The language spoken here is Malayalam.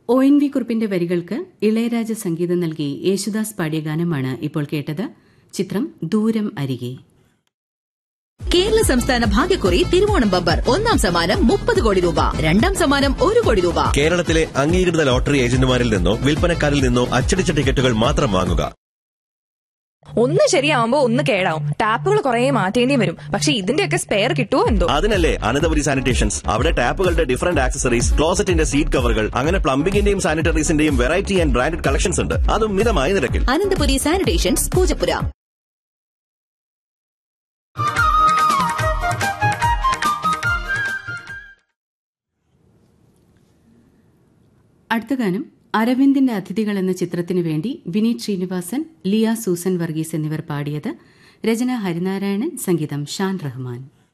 ഒ എൻ വി കുറിപ്പിന്റെ വരികൾക്ക് ഇളയരാജ സംഗീതം നൽകി യേശുദാസ് പാടിയ ഗാനമാണ് ഇപ്പോൾ കേട്ടത് ചിത്രം ദൂരം അരികെ കേരള സംസ്ഥാന ഭാഗ്യക്കുറി തിരുവോണം ബമ്പർ ഒന്നാം സമ്മാനം മുപ്പത് കോടി രൂപ രണ്ടാം സമ്മാനം ഒരു കോടി രൂപ കേരളത്തിലെ അംഗീകൃത ലോട്ടറി ഏജന്റുമാരിൽ നിന്നോ വിൽപ്പനക്കാരിൽ നിന്നോ അച്ചടിച്ച ടിക്കറ്റുകൾ മാത്രം വാങ്ങുക ഒന്ന് ശരിയാവുമ്പോ ഒന്ന് കേടാവും ടാപ്പുകൾ കുറെ മാറ്റേണ്ടി വരും പക്ഷെ ഇതിന്റെയൊക്കെ സ്പെയർ കിട്ടുമോ എന്തോ അതിനല്ലേ അനന്തപുരി സാനിറ്റേഷൻസ് അവിടെ ടാപ്പുകളുടെ ഡിഫറന്റ് ആക്സസറീസ് ക്ലോസറ്റിന്റെ സീറ്റ് കവറുകൾ അങ്ങനെ പ്ലംബിംഗിന്റെയും സാനിറ്ററീസിന്റെയും വെറൈറ്റി ആൻഡ് ബ്രാൻഡഡ് കളക്ഷൻസ് ഉണ്ട് അതും മിതമായ നിരക്കിൽ അനന്തപുരി സാനിറ്റേഷൻസ് പൂജപ്പുര അടുത്ത ഗാനം അരവിന്ദിന്റെ അതിഥികൾ എന്ന ചിത്രത്തിനു വേണ്ടി വിനീത് ശ്രീനിവാസൻ ലിയ സൂസൻ വർഗീസ് എന്നിവർ പാടിയത് രചന ഹരിനാരായണൻ സംഗീതം ഷാൻ റഹ്മാൻ